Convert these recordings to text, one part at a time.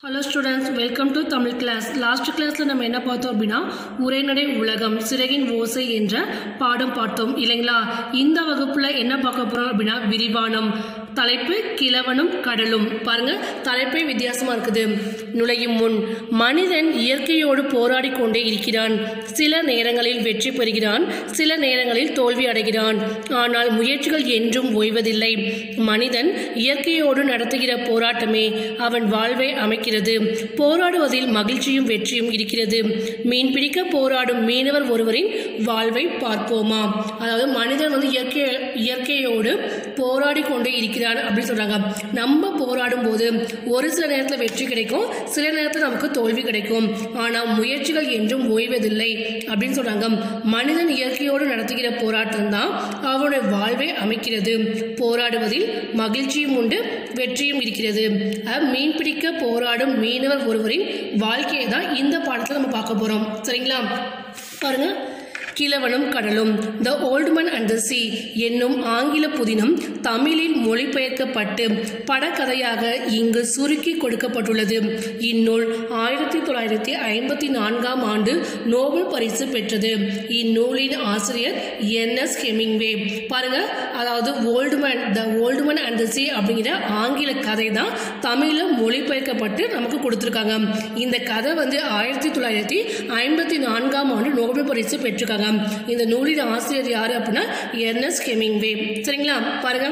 hello students welcome to Tamil class last கிளாஸில் நம்ம என்ன பார்த்தோம் அப்படின்னா உரைநடை உலகம் சிறகின் ஓசை என்ற பாடம் பார்த்தோம் இல்லைங்களா இந்த வகுப்பில் என்ன பார்க்க போகிறோம் அப்படின்னா விரிவானம் தலைப்பு கிழவனும் கடலும் பாருங்க தலைப்பே வித்தியாசமாக இருக்குது நுழையும் முன் மனிதன் இயற்கையோடு போராடி கொண்டே இருக்கிறான் சில நேரங்களில் வெற்றி பெறுகிறான் சில நேரங்களில் தோல்வி அடைகிறான் ஆனால் முயற்சிகள் என்றும் ஓய்வதில்லை மனிதன் இயற்கையோடு நடத்துகிற போராட்டமே அவன் வாழ்வை அமைக்கிறது போராடுவதில் மகிழ்ச்சியும் வெற்றியும் இருக்கிறது மீன்பிடிக்க போராடும் மீனவர் ஒருவரின் வாழ்வை பார்ப்போமா அதாவது மனிதன் வந்து இயற்கை இயற்கையோடு போராடி கொண்டே இருக்கிறான் அப்படின்னு சொல்றாங்க நம்ம போராடும் போது ஒரு சில நேரத்தில் வெற்றி கிடைக்கும் சில நேரத்தில் நமக்கு தோல்வி கிடைக்கும் ஆனால் முயற்சிகள் என்றும் ஓய்வதில்லை அப்படின்னு சொல்றாங்க மனிதன் இயற்கையோடு நடத்துகிற போராட்டம் தான் அவனுடைய வாழ்வை அமைக்கிறது போராடுவதில் மகிழ்ச்சியும் உண்டு வெற்றியும் இருக்கிறது அஹ் மீன்பிடிக்க போராடும் மீனவர் ஒருவரின் வாழ்க்கையை தான் இந்த பாடத்தில் நம்ம பார்க்க போறோம் சரிங்களா பாருங்க கிழவனும் கடலும் த ஓல்ட்மன் அண்ட் த சி என்னும் ஆங்கில புதினம் தமிழில் மொழிபெயர்க்கப்பட்டு படக்கதையாக இங்கு சுருக்கி கொடுக்கப்பட்டுள்ளது இந்நூல் ஆயிரத்தி தொள்ளாயிரத்தி ஐம்பத்தி நான்காம் ஆண்டு நோபல் பரிசு பெற்றது இந்நூலின் ஆசிரியர் என் எஸ் ஹெமிங்வே பாருங்க அதாவது old man the old man and the sea அப்படிங்கிற ஆங்கில கதை தான் தமிழில் மொழிபெயர்க்கப்பட்டு நமக்கு கொடுத்துருக்காங்க இந்த கதை வந்து ஆயிரத்தி தொள்ளாயிரத்தி ஐம்பத்தி நான்காம் ஆண்டு நோபல் பரிசு பெற்றிருக்காங்க இந்த நூலின் ஆசிரியர் யாரு அப்படின்னா எர்னஸ் ஹெமிங்வே சரிங்களா பாருங்க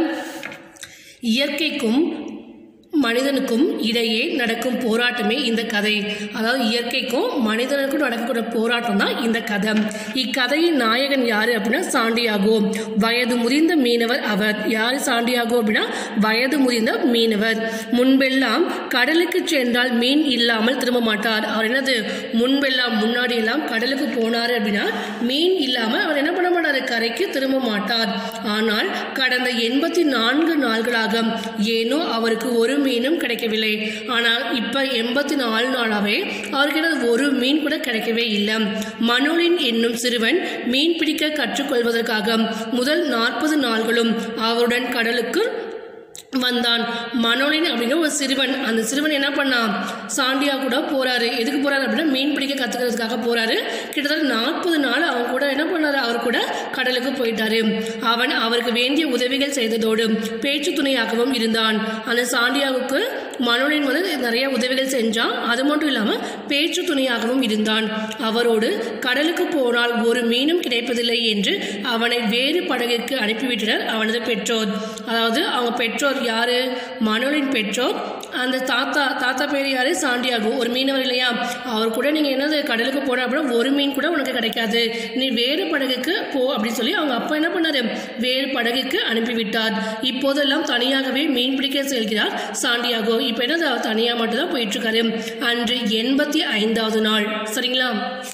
இயற்கைக்கும் மனிதனுக்கும் இடையே நடக்கும் போராட்டமே இந்த கதை அதாவது இயற்கைக்கும் மனிதனுக்கும் நடக்கக்கூடிய போராட்டம் தான் இந்த கதை இக்கதையின் நாயகன் யாரு அப்படின்னா சாண்டியாகோ வயது முதிர்ந்த மீனவர் அவர் யாரு சாண்டியாகோ அப்படின்னா வயது முதிர்ந்த மீனவர் முன்பெல்லாம் கடலுக்கு சென்றால் மீன் இல்லாமல் திரும்ப மாட்டார் அவர் என்னது முன்பெல்லாம் முன்னாடி எல்லாம் கடலுக்கு போனார் அப்படின்னா மீன் இல்லாமல் அவர் என்ன பண்ண மாட்டார் கரைக்கு திரும்ப மாட்டார் ஆனால் கடந்த எண்பத்தி நான்கு நாள்களாக ஏனோ அவருக்கு ஒரு மீனும் கிடைக்கவில்லை ஆனால் இப்போ எண்பத்தி நாலு நாளாவே அவருக்கு என்ன ஒரு மீன் கூட கிடைக்கவே இல்லை மனோலின் என்னும் சிறுவன் மீன் பிடிக்க கற்றுக்கொள்வதற்காக முதல் நாற்பது நாள்களும் அவருடன் கடலுக்கு வந்தான் மனோலின் அப்படிங்கிற ஒரு சிறுவன் அந்த சிறுவன் என்ன பண்ணான் சாண்டியா கூட போறாரு எதுக்கு போறாரு அப்படின்னா மீன் பிடிக்க கத்துக்கிறதுக்காக போறாரு கிட்டத்தட்ட நாற்பது நாள் அவன் கூட என்ன பண்ணாரு அவர் கூட கடலுக்கு போயிட்டாரு அவன் அவருக்கு வேண்டிய உதவிகள் செய்ததோடு பேச்சு துணையாகவும் இருந்தான் அந்த சாண்டியாவுக்கு மனோலின் வந்து நிறைய உதவிகள் செஞ்சான் அது மட்டும் இல்லாம பேச்சு துணையாகவும் இருந்தான் அவரோடு கடலுக்கு போனால் ஒரு மீனும் கிடைப்பதில்லை என்று அவனை வேறு படகிற்கு அனுப்பிவிட்டனர் அவனது பெற்றோர் அதாவது அவங்க பெற்றோர் யாரு மனோலின் பெற்றோர் அந்த தாத்தா தாத்தா பேர் யாரு சாண்டியாகோ ஒரு மீனவர் இல்லையா அவர் கூட நீங்க என்னது கடலுக்கு போன அப்படின்னா ஒரு மீன் கூட உனக்கு கிடைக்காது நீ வேறு படகுக்கு போ அப்படின்னு சொல்லி அவங்க அப்பா என்ன பண்ணாரு வேறு படகுக்கு அனுப்பிவிட்டார் இப்போதெல்லாம் தனியாகவே மீன் பிடிக்க செல்கிறார் சாண்டியாகோ இப்போ என்னது அவர் தனியாக மட்டும் தான் போயிட்டு இருக்காரு அன்று எண்பத்தி ஐந்தாவது நாள் சரிங்களா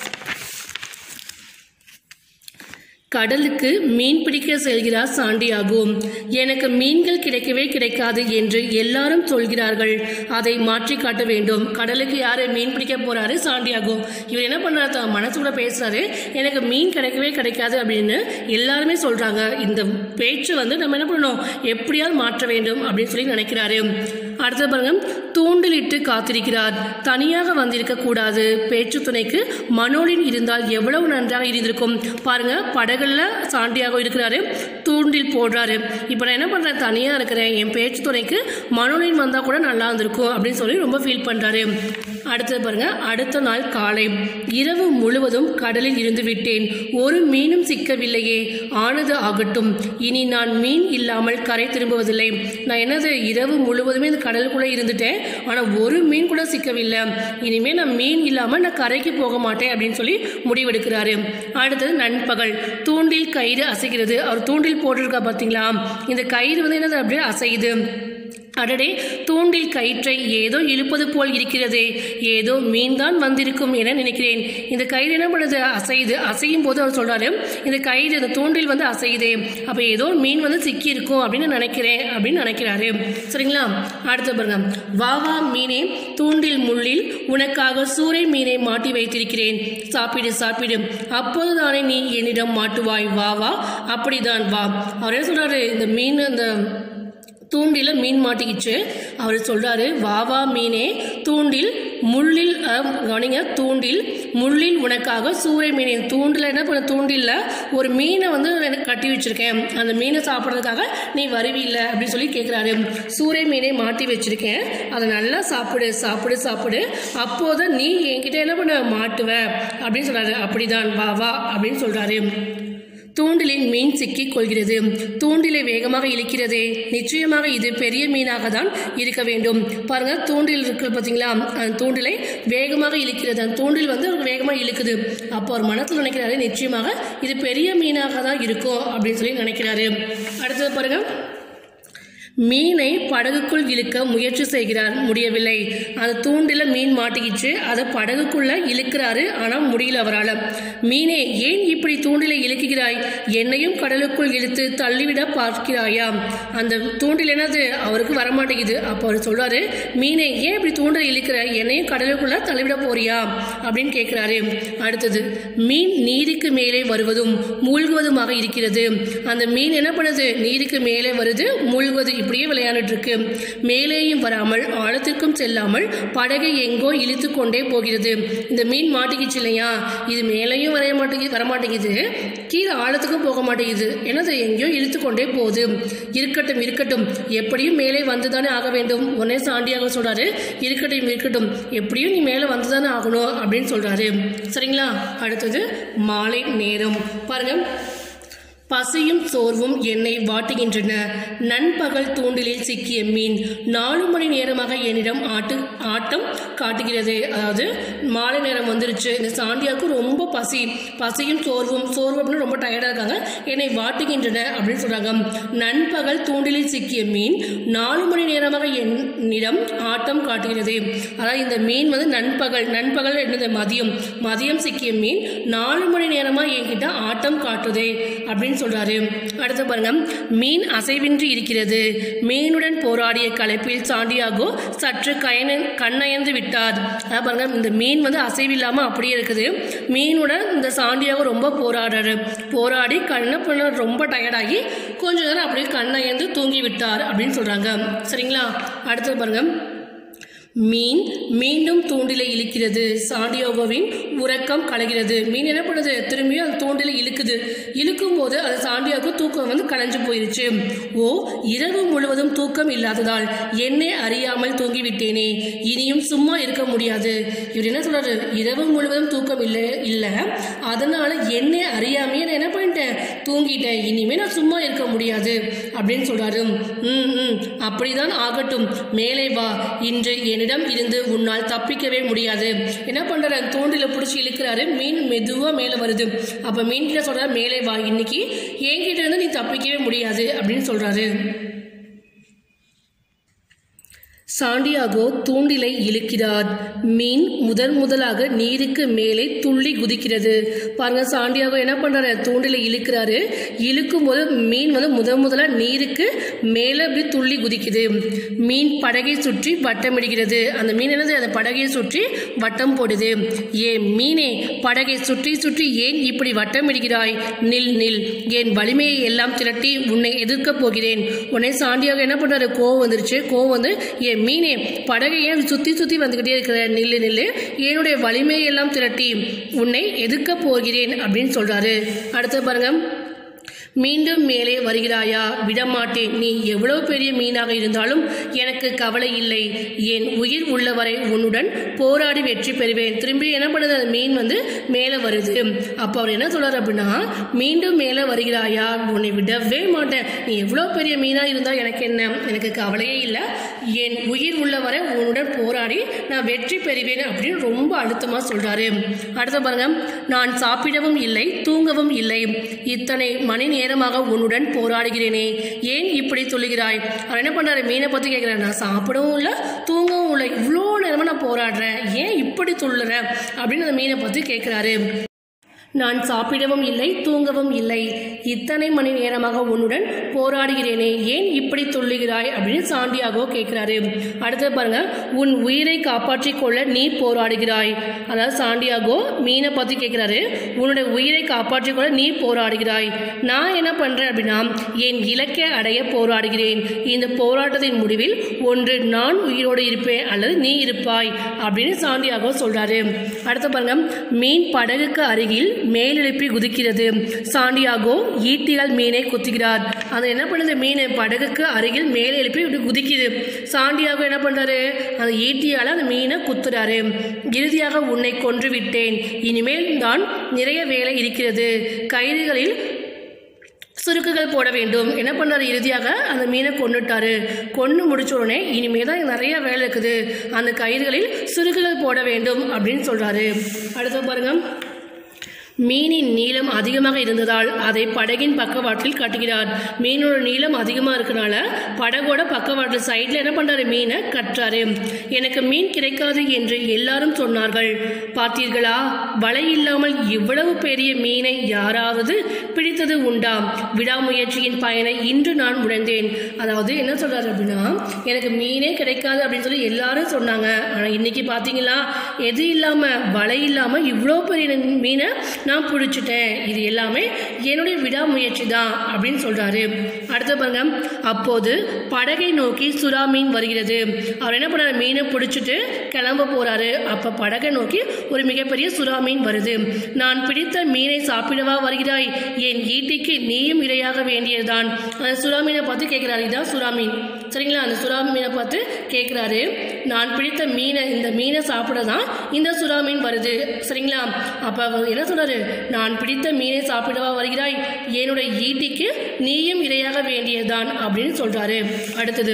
கடலுக்கு மீன் பிடிக்க செல்கிறார் சாண்டியாகோ எனக்கு மீன்கள் கிடைக்கவே கிடைக்காது என்று எல்லாரும் சொல்கிறார்கள் அதை மாற்றி காட்ட வேண்டும் கடலுக்கு யாரு மீன் பிடிக்க போறாரு சாண்டியாகோ இவர் என்ன பண்றாரு தான் மனசுக்குள்ள பேசுறாரு எனக்கு மீன் கிடைக்கவே கிடைக்காது அப்படின்னு எல்லாருமே சொல்றாங்க இந்த பேச்சு வந்து நம்ம என்ன பண்ணணும் எப்படியாவது மாற்ற வேண்டும் அப்படின்னு சொல்லி நினைக்கிறாரு அடுத்த பாருங்க தூண்டிலிட்டு காத்திருக்கிறார் தனியாக வந்திருக்க கூடாது பேச்சு துணைக்கு மனோலின் இருந்தால் எவ்வளவு நன்றாக இருந்திருக்கும் பாருங்க படகுல சாண்டியாக இருக்கிறாரு தூண்டில் போடுறாரு இப்போ நான் என்ன பண்றேன் தனியா இருக்கிறேன் என் பேச்சு துணைக்கு மனோலின் வந்தா கூட நல்லா இருந்திருக்கும் அப்படின்னு சொல்லி ரொம்ப ஃபீல் பண்றாரு அடுத்தது பாருங்க அடுத்த நாள் காலை இரவு முழுவதும் கடலில் இருந்து விட்டேன் ஒரு மீனும் சிக்கவில்லையே ஆனது ஆகட்டும் இனி நான் மீன் இல்லாமல் கரை திரும்புவதில்லை நான் என்னது இரவு முழுவதுமே இந்த கடலுக்குள்ளே இருந்துட்டேன் ஆனால் ஒரு மீன் கூட சிக்கவில்லை இனிமேல் நான் மீன் இல்லாமல் நான் கரைக்கு போக மாட்டேன் அப்படின்னு சொல்லி முடிவெடுக்கிறாரு அடுத்தது நண்பகல் தூண்டில் கயிறு அசைகிறது அவர் தூண்டில் போட்டிருக்கா பார்த்தீங்களா இந்த கயிறு வந்து என்னது அப்படியே அசையுது அடடே தூண்டில் கயிற்றை ஏதோ இழுப்பது போல் இருக்கிறதே ஏதோ மீன் தான் வந்திருக்கும் என நினைக்கிறேன் இந்த கயிறு என்ன பண்ணுது அசையுது அசையும் போது அவர் சொல்றாரு இந்த கயிறு இந்த தூண்டில் வந்து அசையுதே அப்போ ஏதோ மீன் வந்து சிக்கி இருக்கும் அப்படின்னு நினைக்கிறேன் அப்படின்னு நினைக்கிறாரு சரிங்களா அடுத்த பாருங்க வா வா மீனே தூண்டில் முள்ளில் உனக்காக சூறை மீனை மாட்டி வைத்திருக்கிறேன் சாப்பிடு சாப்பிடு அப்போதுதானே நீ என்னிடம் மாட்டுவாய் வா வா அப்படிதான் வா அவர் என்ன சொல்றாரு இந்த மீன் அந்த தூண்டில மீன் மாட்டிக்கிச்சு அவர் சொல்றாரு வா வா மீனே தூண்டில் முள்ளில் அஹ், கவனிங்க தூண்டில் முள்ளில் உனக்காக சூறை மீனின் தூண்டில் என்ன பண்ண தூண்டில்ல ஒரு மீனை வந்து எனக்கு கட்டி வச்சிருக்கேன் அந்த மீனை சாப்பிட்றதுக்காக நீ வருவில்ல அப்படின்னு சொல்லி கேட்குறாரு சூறை மீனை மாட்டி வச்சிருக்கேன் அதை நல்லா சாப்பிடு சாப்பிடு சாப்பிடு அப்போது நீ என்கிட்ட என்ன பண்ண மாட்டுவ அப்படின்னு சொல்றாரு அப்படிதான் வா வா அப்படின்னு சொல்றாரு தூண்டிலின் மீன் சிக்கிக் கொள்கிறது தூண்டிலை வேகமாக இழுக்கிறதே நிச்சயமாக இது பெரிய மீனாக தான் இருக்க வேண்டும் பாருங்க தூண்டில் இருக்கு பார்த்தீங்களா அந்த தூண்டிலை வேகமாக இழுக்கிறது அந்த தூண்டில் வந்து அவருக்கு வேகமாக இழுக்குது அப்போ அவர் மனத்தில் நினைக்கிறாரு நிச்சயமாக இது பெரிய மீனாக தான் இருக்கும் அப்படின்னு சொல்லி நினைக்கிறாரு அடுத்தது பாருங்க மீனை படகுக்குள் இழுக்க முயற்சி செய்கிறார் முடியவில்லை அந்த தூண்டில மீன் மாட்டிக்கிச்சு அதை படகுக்குள்ள இழுக்கிறாரு ஆனால் முடியல அவரால் மீனே ஏன் இப்படி தூண்டிலை இழுக்குகிறாய் என்னையும் கடலுக்குள் இழுத்து தள்ளிவிட பார்க்கிறாயா அந்த தூண்டில் என்னது அவருக்கு வரமாட்டேங்குது அப்போ அவர் சொல்றாரு மீனே ஏன் இப்படி தூண்டில் இழுக்கிற என்னையும் கடலுக்குள்ள தள்ளிவிட போறியா அப்படின்னு கேட்கிறாரு அடுத்தது மீன் நீருக்கு மேலே வருவதும் மூழ்குவதுமாக இருக்கிறது அந்த மீன் என்ன பண்ணுது நீருக்கு மேலே வருது மூழ்குவது இப்படியே விளையாண்டுட்டு இருக்கு மேலேயும் வராமல் ஆழத்திற்கும் செல்லாமல் படகை எங்கோ இழுத்து கொண்டே போகிறது இந்த மீன் மாட்டிக்கிச்சு இல்லையா இது மேலேயும் வரைய மாட்டேங்குது வரமாட்டேங்குது கீழே ஆழத்துக்கும் போக மாட்டேங்குது என்னது எங்கேயோ இழுத்து கொண்டே போகுது இருக்கட்டும் இருக்கட்டும் எப்படியும் மேலே வந்துதானே ஆக வேண்டும் உடனே சாண்டியாக சொல்றாரு இருக்கட்டும் இருக்கட்டும் எப்படியும் நீ மேலே வந்துதானே ஆகணும் அப்படின்னு சொல்றாரு சரிங்களா அடுத்தது மாலை நேரம் பாருங்க பசியும் சோர்வும் என்னை வாட்டுகின்றன நண்பகல் தூண்டிலில் சிக்கிய மீன் நாலு மணி நேரமாக என்னிடம் ஆட்டு ஆட்டம் காட்டுகிறது அதாவது மாலை நேரம் வந்துருச்சு இந்த சாண்டியாவுக்கு ரொம்ப பசி பசியும் சோர்வும் சோர்வு அப்படின்னு ரொம்ப டயர்டாக இருக்காங்க என்னை வாட்டுகின்றன அப்படின்னு சொல்கிறாங்க நண்பகல் தூண்டிலில் சிக்கிய மீன் நாலு மணி நேரமாக என்னிடம் ஆட்டம் காட்டுகிறது அதாவது இந்த மீன் வந்து நண்பகல் நண்பகல் என்னது மதியம் மதியம் சிக்கிய மீன் நாலு மணி நேரமாக என்கிட்ட ஆட்டம் காட்டுதே அப்படின்னு சொல்றாரு அடுத்து பாருங்க மீன் அசைவின்றி இருக்கிறது மீனுடன் போராடிய களைப்பில் சாண்டியாகோ சற்று கயன கண்ணயர்ந்து விட்டார் அதாவது பாருங்க இந்த மீன் வந்து அசைவில்லாம அப்படியே இருக்குது மீனுடன் இந்த சாண்டியாகோ ரொம்ப போராடுறாரு போராடி கண்ணை பண்ண ரொம்ப டயர்டாகி கொஞ்ச நேரம் அப்படியே கண்ணயர்ந்து தூங்கி விட்டார் அப்படின்னு சொல்றாங்க சரிங்களா அடுத்து பாருங்க மீன் மீண்டும் தூண்டிலை இழுக்கிறது சாண்டியோகோவின் உறக்கம் கலைகிறது மீன் என்ன பண்ணுது திரும்பியும் அந்த தூண்டிலை இழுக்குது இழுக்கும் போது அது சாண்டியாகோ தூக்கம் வந்து கலைஞ்சு போயிருச்சு ஓ இரவு முழுவதும் தூக்கம் இல்லாததால் என்னை அறியாமல் தூங்கிவிட்டேனே இனியும் சும்மா இருக்க முடியாது இவர் என்ன சொல்றாரு இரவு முழுவதும் தூக்கம் இல்லை இல்லை அதனால என்னை அறியாமையே நான் என்ன பண்ணிட்டேன் தூங்கிட்டேன் இனிமே நான் சும்மா இருக்க முடியாது அப்படின்னு சொல்றாரு ம் ம் அப்படிதான் ஆகட்டும் மேலே வா இன்று என்னிடம் இருந்து உன்னால் தப்பிக்கவே முடியாது என்ன பண்றாரு தூண்டில பிடிச்சி இழுக்கிறாரு மீன் மெதுவா மேலே வருது அப்ப மீன் கிட்ட சொல்றாரு மேலே வா இன்னைக்கு என்கிட்ட இருந்து நீ தப்பிக்கவே முடியாது அப்படின்னு சொல்றாரு சாண்டியாகோ தூண்டிலை இழுக்கிறார் மீன் முதன் முதலாக நீருக்கு மேலே துள்ளி குதிக்கிறது பாருங்க சாண்டியாகோ என்ன பண்றாரு தூண்டிலை இழுக்கிறாரு இழுக்கும் போது மீன் வந்து முதன் முதலா நீருக்கு மேலே அப்படி துள்ளி குதிக்குது மீன் படகை சுற்றி வட்டமிடுகிறது அந்த மீன் என்னது அந்த படகை சுற்றி வட்டம் போடுது ஏ மீனே படகை சுற்றி சுற்றி ஏன் இப்படி வட்டமிடுகிறாய் நில் நில் என் வலிமையை எல்லாம் திரட்டி உன்னை எதிர்க்கப் போகிறேன் உன்னை சாண்டியாக என்ன பண்றாரு கோவம் வந்துருச்சு கோவம் வந்து என் மீனே படகை ஏன் சுத்தி சுத்தி வந்துகிட்டே இருக்கிற நில்லு நில்லு என்னுடைய வலிமையை எல்லாம் திரட்டி உன்னை எதிர்க்கப் போகிறேன் அப்படின்னு சொல்றாரு அடுத்து பாருங்க மீண்டும் மேலே வருகிறாயா விடமாட்டேன் நீ எவ்வளவு பெரிய மீனாக இருந்தாலும் எனக்கு கவலை இல்லை என் உயிர் உள்ளவரை உன்னுடன் போராடி வெற்றி பெறுவேன் திரும்பி என்ன பண்ணுது அந்த மீன் வந்து மேலே வருது அப்போ அவர் என்ன சொல்றாரு அப்படின்னா மீண்டும் மேலே வருகிறாயா உன்னை விடவே மாட்டேன் நீ எவ்வளோ பெரிய மீனாக இருந்தால் எனக்கு என்ன எனக்கு கவலையே இல்லை என் உயிர் உள்ளவரை உன்னுடன் போராடி நான் வெற்றி பெறுவேன் அப்படின்னு ரொம்ப அழுத்தமாக சொல்றாரு அடுத்த பாருங்க நான் சாப்பிடவும் இல்லை தூங்கவும் இல்லை இத்தனை மணி நேரமாக உன்னுடன் போராடுகிறேனே ஏன் இப்படி சொல்லுகிறாய் அவர் என்ன பண்றாரு மீனை பத்தி கேட்கிறேன் நான் சாப்பிடவும் இல்லை தூங்கவும் இல்லை இவ்வளோ நேரமா நான் போராடுறேன் ஏன் இப்படி சொல்லுற அப்படின்னு அந்த மீனை பத்தி கேட்கிறாரு நான் சாப்பிடவும் இல்லை தூங்கவும் இல்லை இத்தனை மணி நேரமாக உன்னுடன் போராடுகிறேனே ஏன் இப்படி துள்ளுகிறாய் அப்படின்னு சாண்டியாகோ கேட்குறாரு அடுத்து பாருங்க உன் உயிரை காப்பாற்றிக் கொள்ள நீ போராடுகிறாய் அதாவது சாண்டியாகோ மீனை பற்றி கேட்குறாரு உன்னுடைய உயிரை காப்பாற்றிக் கொள்ள நீ போராடுகிறாய் நான் என்ன பண்ணுறேன் அப்படின்னா என் இலக்கை அடைய போராடுகிறேன் இந்த போராட்டத்தின் முடிவில் ஒன்று நான் உயிரோடு இருப்பேன் அல்லது நீ இருப்பாய் அப்படின்னு சாண்டியாகோ சொல்றாரு அடுத்து பாருங்க மீன் படகுக்கு அருகில் மேலெழுப்பி குதிக்கிறது சாண்டியாகோ ஈட்டியால் மீனை குத்துகிறார் அது என்ன பண்ணுது மீன் படகுக்கு அருகில் மேலே எழுப்பி இப்படி குதிக்குது சாண்டியாகோ என்ன பண்றாரு அந்த ஈட்டியால் அந்த மீனை குத்துறாரு இறுதியாக உன்னை கொன்று விட்டேன் இனிமேல் தான் நிறைய வேலை இருக்கிறது கயிறுகளில் சுருக்குகள் போட வேண்டும் என்ன பண்ணாரு இறுதியாக அந்த மீனை கொண்டுட்டாரு கொண்டு முடிச்ச உடனே இனிமே தான் நிறைய வேலை இருக்குது அந்த கயிறுகளில் சுருக்குகள் போட வேண்டும் அப்படின்னு சொல்றாரு அடுத்து பாருங்க மீனின் நீளம் அதிகமாக இருந்ததால் அதை படகின் பக்கவாட்டில் கட்டுகிறார் மீனோட நீளம் அதிகமாக இருக்கனால படகோட பக்கவாட்டில் சைடில் என்ன பண்ணுறாரு மீனை கட்டுறாரு எனக்கு மீன் கிடைக்காது என்று எல்லாரும் சொன்னார்கள் பார்த்தீர்களா வலை இல்லாமல் இவ்வளவு பெரிய மீனை யாராவது பிடித்தது உண்டா விடாமுயற்சியின் பயனை இன்று நான் உணர்ந்தேன் அதாவது என்ன சொல்றாரு அப்படின்னா எனக்கு மீனே கிடைக்காது அப்படின்னு சொல்லி எல்லாரும் சொன்னாங்க ஆனால் இன்னைக்கு பார்த்தீங்களா எது இல்லாமல் வலை இல்லாமல் இவ்வளோ பெரிய மீனை நான் பிடிச்சிட்டேன் இது எல்லாமே என்னுடைய விடாமுயற்சி தான் அப்படின்னு சொல்றாரு அடுத்து பாருங்க அப்போது படகை நோக்கி சுறா மீன் வருகிறது அவர் என்ன பண்ணாரு மீனை பிடிச்சிட்டு கிளம்ப போறாரு அப்ப படகை நோக்கி ஒரு மிகப்பெரிய சுறா மீன் வருது நான் பிடித்த மீனை சாப்பிடவா வருகிறாய் என் ஈட்டிக்கு நீயும் இரையாக வேண்டியதுதான் அந்த சுறா மீனை பார்த்து கேட்கிறாரு இதான் சுறா மீன் சரிங்களா அந்த சுறா மீனை பார்த்து கேட்குறாரு நான் பிடித்த மீனை இந்த மீனை சாப்பிட தான் இந்த சுறா மீன் வருது சரிங்களா அப்போ அவர் என்ன சொல்றாரு நான் பிடித்த மீனை சாப்பிடவா வருகிறாய் என்னுடைய ஈட்டிக்கு நீயும் இரையாக வேண்டியதுதான் அப்படின்னு சொல்றாரு அடுத்தது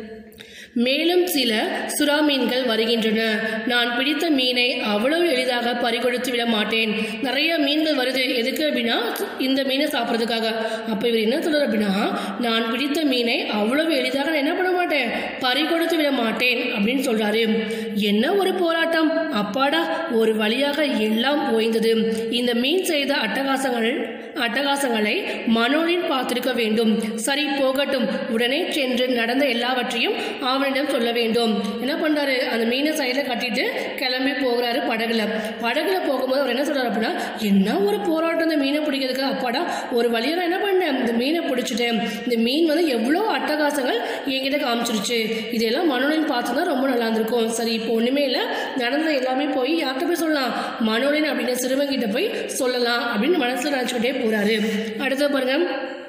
மேலும் சில சுறா மீன்கள் வருகின்றன நான் பிடித்த மீனை அவ்வளவு எளிதாக பறிகொடுத்து விட மாட்டேன் நிறைய மீன்கள் வருது எதுக்கு அப்படின்னா இந்த மீனை சாப்பிட்றதுக்காக அப்போ இவர் என்ன சொல்றாரு அப்படின்னா நான் பிடித்த மீனை அவ்வளவு எளிதாக நான் என்ன பண்ண மாட்டேன் பறிகொடுத்து விட மாட்டேன் அப்படின்னு சொல்றாரு என்ன ஒரு போராட்டம் அப்பாடா ஒரு வழியாக எல்லாம் ஓய்ந்தது இந்த மீன் செய்த அட்டகாசங்கள் அட்டகாசங்களை மனோலின் பார்த்திருக்க வேண்டும் சரி போகட்டும் உடனே சென்று நடந்த எல்லாவற்றையும் அவனிடம் சொல்ல வேண்டும் என்ன பண்றாரு அந்த மீனை சைடில் கட்டிட்டு கிளம்பி போகிறாரு படகுல படகுல போகும்போது அவர் என்ன சொல்றாரு அப்படின்னா என்ன ஒரு போராட்டம் இந்த மீனை பிடிக்கிறதுக்கு அப்பாடா ஒரு வழியாக நான் என்ன பண்ணேன் இந்த மீனை பிடிச்சிட்டேன் இந்த மீன் வந்து எவ்வளோ அட்டகாசங்கள் என்கிட்ட காமிச்சிருச்சு இதெல்லாம் மனோலின் பார்த்து தான் ரொம்ப நல்லா இருந்திருக்கும் சரி இப்போ ஒன்றுமே இல்லை நடந்தது எல்லாமே போய் யார்கிட்ட போய் சொல்லலாம் மனோலின் அப்படின்ற சிறுவங்கிட்ட போய் சொல்லலாம் அப்படின்னு மனசில் நினச்சிக்கிட்டே போகிறாரு அடுத்த பாருங்க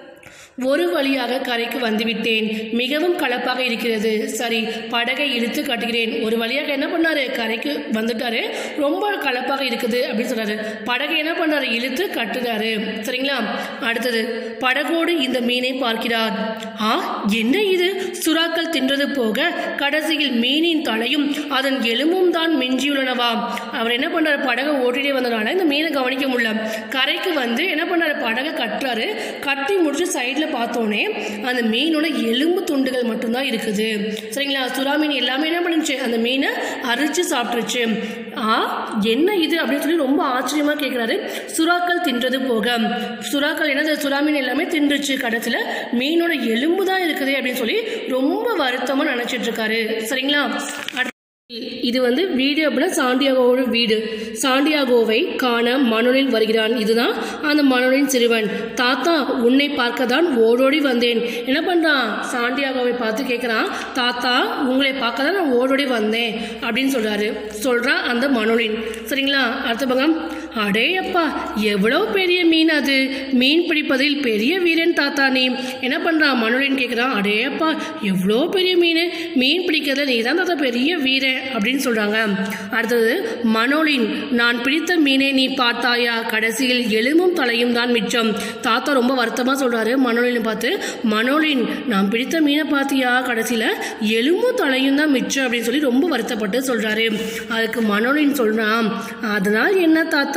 ஒரு வழியாக கரைக்கு வந்துவிட்டேன் மிகவும் கலப்பாக இருக்கிறது சரி படகை இழுத்து காட்டுகிறேன் ஒரு வழியாக என்ன பண்ணாரு கரைக்கு வந்துட்டாரு ரொம்ப கலப்பாக இருக்குது அப்படின்னு சொல்றாரு படகை என்ன பண்ணாரு இழுத்து கட்டுறாரு சரிங்களா அடுத்தது படகோடு இந்த மீனை பார்க்கிறார் ஆ என்ன இது சுறாக்கள் தின்றது போக கடைசியில் மீனின் தலையும் அதன் எலும்பும் தான் மிஞ்சியுள்ளனவா அவர் என்ன பண்றாரு படகை ஓட்டிட்டே வந்தனால இந்த மீனை கவனிக்க முடியல கரைக்கு வந்து என்ன பண்ணாரு படகை கட்டுறாரு கட்டி முடிச்சு சைடில் பார்த்தோன்னே அந்த மீனோட எலும்பு துண்டுகள் மட்டும்தான் இருக்குது சரிங்களா சுறா மீன் எல்லாமே என்ன பண்ணுச்சு அந்த மீனை அரிச்சு சாப்பிட்டுருச்சு ஆ என்ன இது அப்படின்னு சொல்லி ரொம்ப ஆச்சரியமா கேட்குறாரு சுறாக்கள் தின்றது போக சுறாக்கள் என்னது சுறா மீன் எல்லாமே தின்றுச்சு கடைசியில் மீனோட எலும்பு தான் இருக்குது அப்படின்னு சொல்லி ரொம்ப வருத்தமாக நினச்சிட்டு இருக்காரு சரிங்களா அடுத்து இது வந்து வீடு அப்படின்னா சாண்டியாகோவோட வீடு சாண்டியாகோவை காண மணலில் வருகிறான் இதுதான் அந்த மணலின் சிறுவன் தாத்தா உன்னை பார்க்க தான் ஓடோடி வந்தேன் என்ன பண்ணுறான் சாண்டியாகோவை பார்த்து கேட்குறான் தாத்தா உங்களை பார்க்க தான் நான் ஓடோடி வந்தேன் அப்படின்னு சொல்கிறாரு சொல்கிறான் அந்த மணலின் சரிங்களா அடுத்த பக்கம் அடே அப்பா எவ்வளோ பெரிய மீன் அது மீன் பிடிப்பதில் பெரிய வீரன் தாத்தா நீ என்ன பண்ணுறான் மணலின் கேட்குறான் அடே அப்பா எவ்வளோ பெரிய மீன் மீன் பிடிக்கிறதுல நீ தான் தாத்தா பெரிய வீரன் அப்படின்னு சொல்கிறாங்க அடுத்தது மனோலின் நான் பிடித்த மீனை நீ பார்த்தாயா கடைசியில் எலும்பும் தலையும் தான் மிச்சம் தாத்தா ரொம்ப வருத்தமாக சொல்கிறாரு மனோலினை பார்த்து மனோலின் நான் பிடித்த மீனை பார்த்தியா கடைசியில் எலும்பும் தலையும் தான் மிச்சம் அப்படின்னு சொல்லி ரொம்ப வருத்தப்பட்டு சொல்கிறாரு அதுக்கு மனோலின் சொல்கிறான் அதனால் என்ன தாத்தா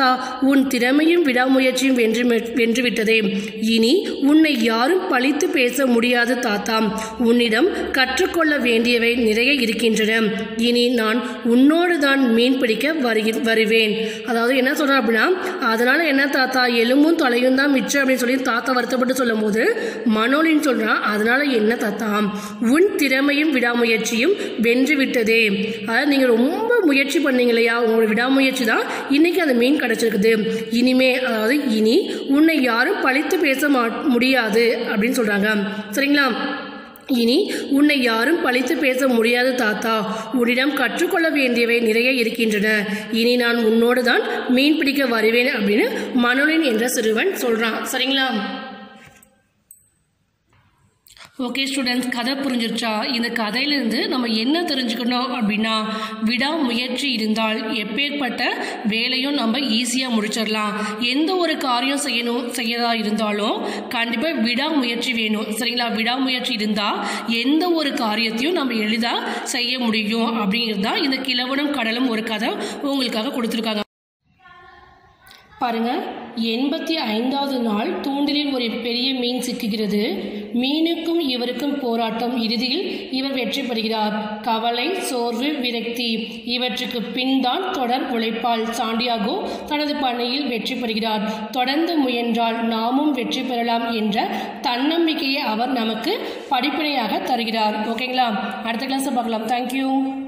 உன் திறமையும் விடாமுயற்சியும் வென்று வென்றுவிட்டதே இனி உன்னை யாரும் பழித்து பேச முடியாது தாத்தா உன்னிடம் கற்றுக்கொள்ள வேண்டியவை நிறைய இருக்கின்றன இனி நான் உன்னோடு தான் மீன் பிடிக்க வருகி வருவேன் அதாவது என்ன சொல்கிறேன் அப்படின்னா அதனால் என்ன தாத்தா எலும்பும் தலையும் தான் மிச்சம் அப்படின்னு சொல்லி தாத்தா வருத்தப்பட்டு சொல்லும் போது மனோலின்னு சொல்கிறான் அதனால் என்ன தாத்தா உன் திறமையும் விடாமுயற்சியும் வென்று விட்டதே அதாவது நீங்கள் ரொம்ப முயற்சி பண்ணீங்க இல்லையா உங்களோட விடாமுயற்சி தான் இன்னைக்கு அந்த மீன் கிடச்சிருக்குது இனிமே அதாவது இனி உன்னை யாரும் பழித்து பேச மா முடியாது அப்படின்னு சொல்கிறாங்க சரிங்களா இனி உன்னை யாரும் பழித்து பேச முடியாது தாத்தா உன்னிடம் கற்றுக்கொள்ள வேண்டியவை நிறைய இருக்கின்றன இனி நான் உன்னோடு தான் மீன் பிடிக்க வருவேன் அப்படின்னு மனோலின் என்ற சிறுவன் சொல்கிறான் சரிங்களா ஓகே ஸ்டூடெண்ட்ஸ் கதை புரிஞ்சிருச்சா இந்த கதையிலேருந்து நம்ம என்ன தெரிஞ்சுக்கணும் அப்படின்னா விடாமுயற்சி இருந்தால் எப்பேற்பட்ட வேலையும் நம்ம ஈஸியாக முடிச்சிடலாம் எந்த ஒரு காரியம் செய்யணும் செய்யறதா இருந்தாலும் கண்டிப்பாக விடாமுயற்சி வேணும் சரிங்களா விடாமுயற்சி இருந்தால் எந்த ஒரு காரியத்தையும் நம்ம எளிதாக செய்ய முடியும் அப்படிங்கிறது தான் இந்த கிழவனும் கடலும் ஒரு கதை உங்களுக்காக கொடுத்துருக்காங்க பாருங்க எண்பத்தி ஐந்தாவது நாள் தூண்டிலில் ஒரு பெரிய மீன் சிக்குகிறது மீனுக்கும் இவருக்கும் போராட்டம் இறுதியில் இவர் வெற்றி பெறுகிறார் கவலை சோர்வு விரக்தி இவற்றுக்கு பின்தான் தொடர் உழைப்பால் சாண்டியாகோ தனது பணியில் வெற்றி பெறுகிறார் தொடர்ந்து முயன்றால் நாமும் வெற்றி பெறலாம் என்ற தன்னம்பிக்கையை அவர் நமக்கு படிப்பினையாக தருகிறார் ஓகேங்களா அடுத்த கிளாஸை பார்க்கலாம் தேங்க்யூ